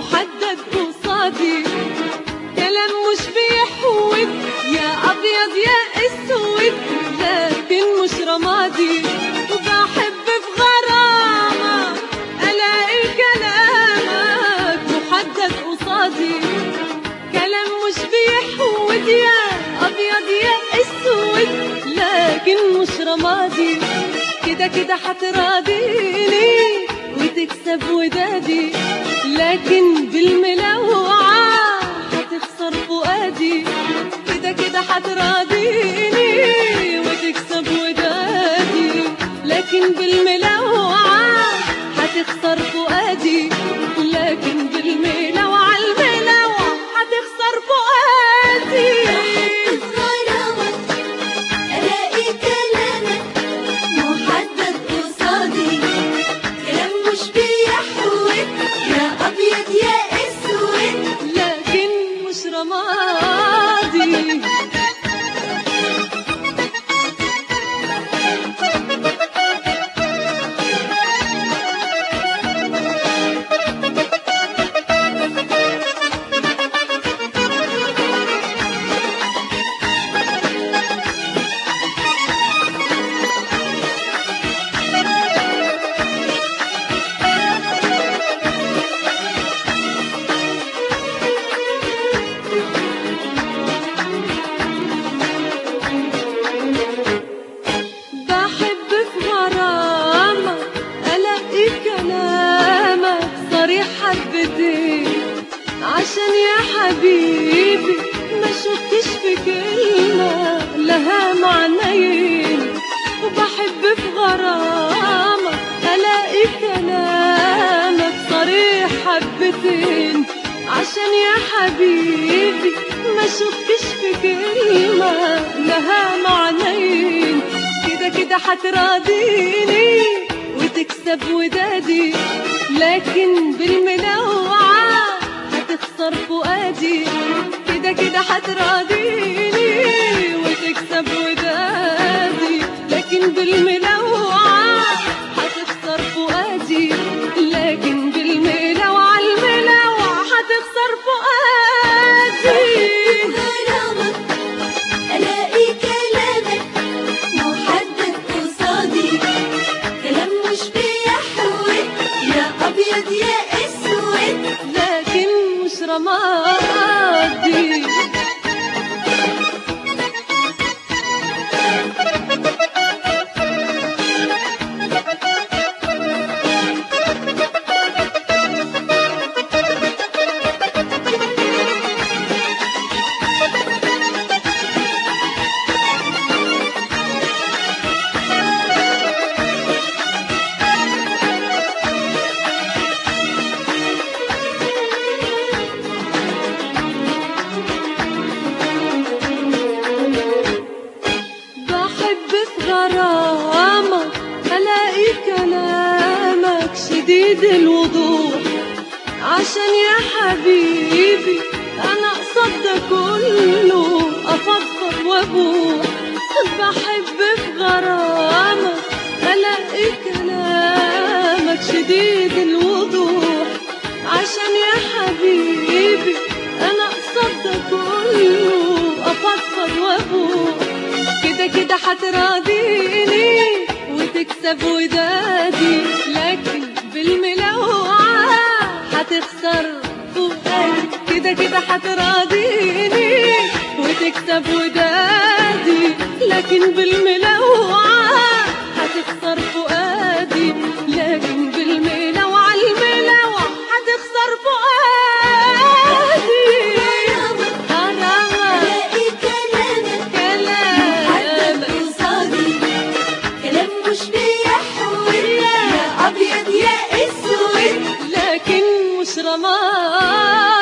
محدد قصادي كلام مش بيحود يا ابيض يا اسود لكن مش رمادي وبحب في غرامة الاقي كلامك محدد قصادي كلام مش بيحود يا ابيض يا اسود لكن مش رمادي كده كده هتراضيني وتكسب ودادي لكن بالملوعة هتخسر فؤادي كده كده هتراضيني وتكسب ودادي لكن بالملوعة هتخسر فؤادي لكن بالملوعة الملوعة هتخسر فؤادي غرامك ألاقي كلامك محدد قصادي كلام مش بيحود يا أبيض يا أسود لكن مش رمادي بحب في غرامك الاقي كلامك صريح حبتين عشان يا حبيبي ما شفتش في كلمة لها معنيين وبحب في غرامك الاقي كلامك صريح حبتين عشان يا حبيبي ما شفتش في كلمة لها معنيين كده كده هتراضيني وتكسب ودادي لكن بالملوعة هتخسر فؤادي كده كده هتراضيني وتكسب ودادي لكن بالملوعة هتخسر فؤادي لكن بالملوعة الملوعة هتخسر فؤادي غرامك ألاقي كلامك محدد قصادي كلام مش بيحود يا أبيض يا أسود لكن مش رمادي بحب في غرامك الاقي كلامك شديد الوضوح عشان يا حبيبي انا قصد ده كله افضفض وابوح بحب في غرامك الاقي كلامك شديد الوضوح عشان يا حبيبي انا قصد ده كله افضفض وابوح كده كده هتراضيني وتكسب ودادي لكن بالملوعة هتخسر فؤادي كده كده هتراضيني وتكسب ودادي لكن بالملوعة هتخسر فؤادي لكن بالملوعة الملوعة هتخسر فؤادي غرامة ألاقي كلامك محدد كلام قصادي كلام مش بيحود يا أبيض يا أسود لكن مش رماد